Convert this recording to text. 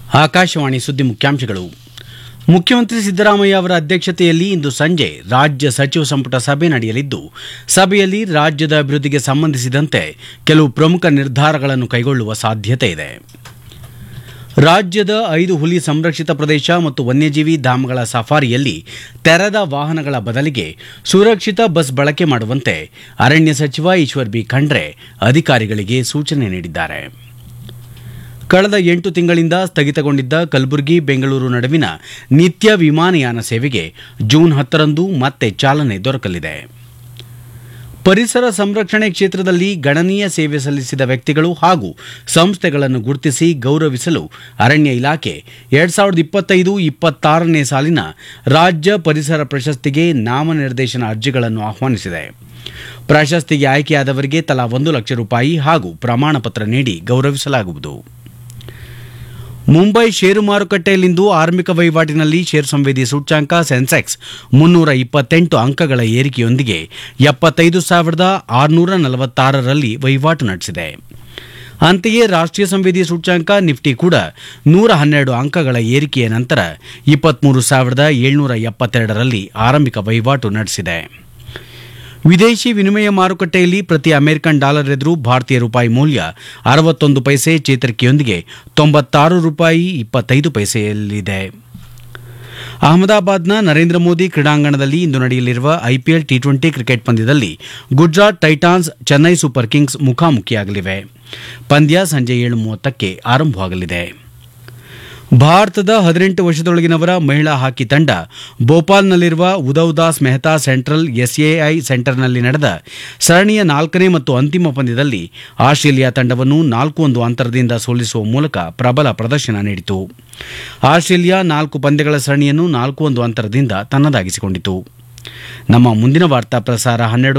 ಆಕಾಶವಾಣಿ ಸುದ್ದಿ ಮುಖ್ಯಾಂಶಗಳು ಮುಖ್ಯಮಂತ್ರಿ ಸಿದ್ದರಾಮಯ್ಯ ಅವರ ಅಧ್ಯಕ್ಷತೆಯಲ್ಲಿ ಇಂದು ಸಂಜೆ ರಾಜ್ಯ ಸಚಿವ ಸಂಪುಟ ಸಭೆ ನಡೆಯಲಿದ್ದು ಸಭೆಯಲ್ಲಿ ರಾಜ್ಯದ ಅಭಿವೃದ್ಧಿಗೆ ಸಂಬಂಧಿಸಿದಂತೆ ಕೆಲವು ಪ್ರಮುಖ ನಿರ್ಧಾರಗಳನ್ನು ಕೈಗೊಳ್ಳುವ ಸಾಧ್ಯತೆ ಇದೆ ರಾಜ್ಯದ ಐದು ಹುಲಿ ಸಂರಕ್ಷಿತ ಪ್ರದೇಶ ಮತ್ತು ವನ್ಯಜೀವಿ ಧಾಮಗಳ ಸಫಾರಿಯಲ್ಲಿ ತೆರೆದ ವಾಹನಗಳ ಬದಲಿಗೆ ಸುರಕ್ಷಿತ ಬಸ್ ಬಳಕೆ ಮಾಡುವಂತೆ ಅರಣ್ಯ ಸಚಿವ ಈಶ್ವರ್ ಬಿ ಖಂಡ್ರೆ ಅಧಿಕಾರಿಗಳಿಗೆ ಸೂಚನೆ ನೀಡಿದ್ದಾರೆ ಕಳೆದ ಎಂಟು ತಿಂಗಳಿಂದ ಸ್ಥಗಿತಗೊಂಡಿದ್ದ ಕಲಬುರಗಿ ಬೆಂಗಳೂರು ನಡುವಿನ ನಿತ್ಯ ವಿಮಾನಯಾನ ಸೇವೆಗೆ ಜೂನ್ ಹತ್ತರಂದು ಮತ್ತೆ ಚಾಲನೆ ದೊರಕಲಿದೆ ಪರಿಸರ ಸಂರಕ್ಷಣೆ ಕ್ಷೇತ್ರದಲ್ಲಿ ಗಣನೀಯ ಸೇವೆ ಸಲ್ಲಿಸಿದ ವ್ಯಕ್ತಿಗಳು ಹಾಗೂ ಸಂಸ್ಥೆಗಳನ್ನು ಗುರುತಿಸಿ ಗೌರವಿಸಲು ಅರಣ್ಯ ಇಲಾಖೆ ಎರಡ್ ಸಾವಿರದ ಇಪ್ಪತ್ತೈದು ಇಪ್ಪತ್ತಾರನೇ ಸಾಲಿನ ರಾಜ್ಯ ಪರಿಸರ ಪ್ರಶಸ್ತಿಗೆ ನಾಮನಿರ್ದೇಶನ ಅರ್ಜಿಗಳನ್ನು ಆಹ್ವಾನಿಸಿದೆ ಪ್ರಶಸ್ತಿಗೆ ಆಯ್ಕೆಯಾದವರಿಗೆ ತಲಾ ಒಂದು ಲಕ್ಷ ರೂಪಾಯಿ ಹಾಗೂ ಪ್ರಮಾಣ ಪತ್ರ ನೀಡಿ ಗೌರವಿಸಲಾಗುವುದು ಮುಂಬೈ ಷೇರು ಮಾರುಕಟ್ಟೆಯಲ್ಲಿಂದು ಆರಂಭಿಕ ವಹಿವಾಟಿನಲ್ಲಿ ಷೇರು ಸಂವೇದಿ ಸೂಚ್ಯಾಂಕ ಸೆನ್ಸೆಕ್ಸ್ ಮುನ್ನೂರ ಇಪ್ಪತ್ತೆಂಟು ಅಂಕಗಳ ಏರಿಕೆಯೊಂದಿಗೆ ಎಪ್ಪತ್ತೈದು ಸಾವಿರದ ಆರುನೂರ ನಲವತ್ತಾರರಲ್ಲಿ ವಹಿವಾಟು ನಡೆಸಿದೆ ಅಂತೆಯೇ ರಾಷ್ಟ್ರೀಯ ಸಂವೇದಿ ಸೂಚ್ಯಾಂಕ ನಿಫ್ಟಿ ಕೂಡ ನೂರ ಹನ್ನೆರಡು ಅಂಕಗಳ ಏರಿಕೆಯ ನಂತರ ಇಪ್ಪತ್ಮೂರು ಸಾವಿರದ ಏಳ್ನೂರ ಎಪ್ಪತ್ತೆರಡರಲ್ಲಿ ಆರಂಭಿಕ ವಹಿವಾಟು ನಡೆಸಿದೆ ವಿದೇಶಿ ವಿನಿಮಯ ಮಾರುಕಟ್ಟೆಯಲ್ಲಿ ಪ್ರತಿ ಅಮೆರಿಕನ್ ಡಾಲರ್ ಎದುರು ಭಾರತೀಯ ರೂಪಾಯಿ ಮೌಲ್ಯ ಅರವತ್ತೊಂದು ಪೈಸೆ ಚೇತರಿಕೆಯೊಂದಿಗೆ ತೊಂಬತ್ತಾರು ರೂಪಾಯಿ ಇಪ್ಪತ್ತೈದು ಪೈಸೆಯಲ್ಲಿದೆ ಅಹಮದಾಬಾದ್ನ ನರೇಂದ್ರ ಮೋದಿ ಕ್ರೀಡಾಂಗಣದಲ್ಲಿ ಇಂದು ನಡೆಯಲಿರುವ ಐಪಿಎಲ್ ಟಿ ಟ್ವೆಂಟಿ ಕ್ರಿಕೆಟ್ ಪಂದ್ಯದಲ್ಲಿ Gujarat Titans Chennai Super Kings ಮುಖಾಮುಖಿಯಾಗಲಿವೆ ಪಂದ್ಯ ಸಂಜೆ ಏಳು ಮೂವತ್ತಕ್ಕೆ ಆರಂಭವಾಗಲಿದೆ ಭಾರತದ ಹದಿನೆಂಟು ವರ್ಷದೊಳಗಿನವರ ಮಹಿಳಾ ಹಾಕಿ ತಂಡ ಭೋಪಾಲ್ನಲ್ಲಿರುವ ಉದೌದಾಸ್ ಮೆಹ್ತಾ ಸೆಂಟ್ರಲ್ ಎಸ್ಎಐ ಸೆಂಟರ್ನಲ್ಲಿ ನಡೆದ ಸರಣಿಯ ನಾಲ್ಕನೇ ಮತ್ತು ಅಂತಿಮ ಪಂದ್ಯದಲ್ಲಿ ಆಸ್ಟ್ರೇಲಿಯಾ ತಂಡವನ್ನು ನಾಲ್ಕು ಒಂದು ಅಂತರದಿಂದ ಸೋಲಿಸುವ ಮೂಲಕ ಪ್ರಬಲ ಪ್ರದರ್ಶನ ನೀಡಿತು ಆಸ್ಟ್ರೇಲಿಯಾ ನಾಲ್ಕು ಪಂದ್ಯಗಳ ಸರಣಿಯನ್ನು ನಾಲ್ಕು ಒಂದು ಅಂತರದಿಂದ ತನ್ನದಾಗಿಸಿಕೊಂಡಿತು ನಮ್ಮ ಮುಂದಿನ ವಾರ್ತಾ ಪ್ರಸಾರ ಹನ್ನೆರಡು